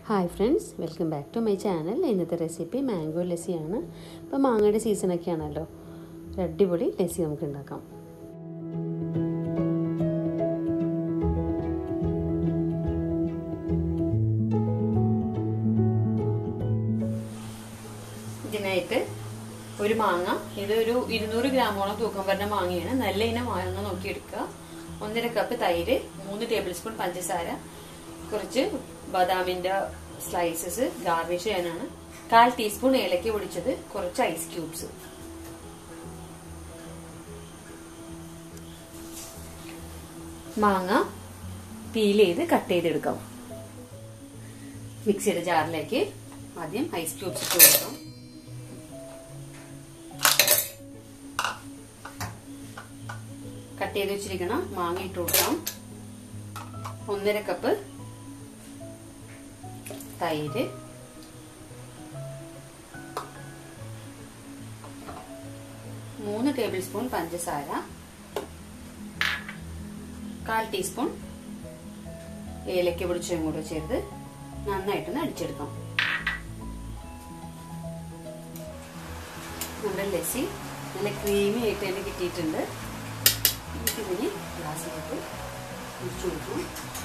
hi friends welcome back to my channel ഇന്നത്തെ recipe mango ലസ്സിയാണ് ഇപ്പോൾ മാങ്ങയുടെ സീസണൊക്കെ ആണല്ലോ ഒരു അടിപൊളി ലസ്സി നമുക്ക് ഉണ്ടാക്കാം ഇതിനായിട്ട് ഒരു മാങ്ങ ഇത് ഒരു ഇരുന്നൂറ് ഗ്രാമോളം തൂക്കം വരുന്ന മാങ്ങയാണ് നല്ല ഇനം മാങ്ങ നോക്കിയെടുക്കുക ഒന്നര കപ്പ് തൈര് മൂന്ന് ടേബിൾ സ്പൂൺ പഞ്ചസാര കുറച്ച് ബദാമിന്റെ സ്ലൈസസ് ഗാർണിഷ് ചെയ്യാനാണ് കാൽ ടീസ്പൂൺ ഏലക്ക പൊടിച്ചത് കുറച്ച് ഐസ് ക്യൂബ്സ് മാങ്ങ പീൽ ചെയ്ത് കട്ട് ചെയ്തെടുക്കാം മിക്സിയുടെ ജാറിലേക്ക് ആദ്യം ഐസ് ക്യൂബ്സ് ഇട്ട് കൊടുക്കാം കട്ട് ചെയ്ത് വെച്ചിരിക്കണം മാങ്ങ ഇട്ട് കൊടുക്കാം ഒന്നര കപ്പ് തൈര് മൂന്ന് ടേബിൾ സ്പൂൺ പഞ്ചസാര കാൽ ടീസ്പൂൺ ഏലക്ക പൊടിച്ചതും കൂടെ ചേർത്ത് നന്നായിട്ടൊന്ന് അടിച്ചെടുക്കാം നമ്മുടെ ലസ്സി നല്ല ക്രീമി ആയിട്ട് തന്നെ കിട്ടിയിട്ടുണ്ട് നമുക്കിതിന് ഗ്ലാസ്സിലേക്ക് ഒഴിച്ചു കൊടുക്കും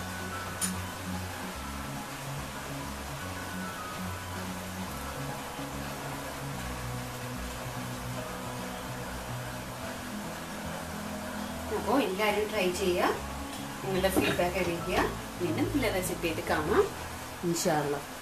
അപ്പോൾ എല്ലാവരും ട്രൈ ചെയ്യുക നിങ്ങളുടെ ഫീഡ്ബാക്ക് അറിയിക്കുക വീണ്ടും നല്ല റെസിപ്പി ആയിട്ട് കാണാം ഇൻഷാല്ല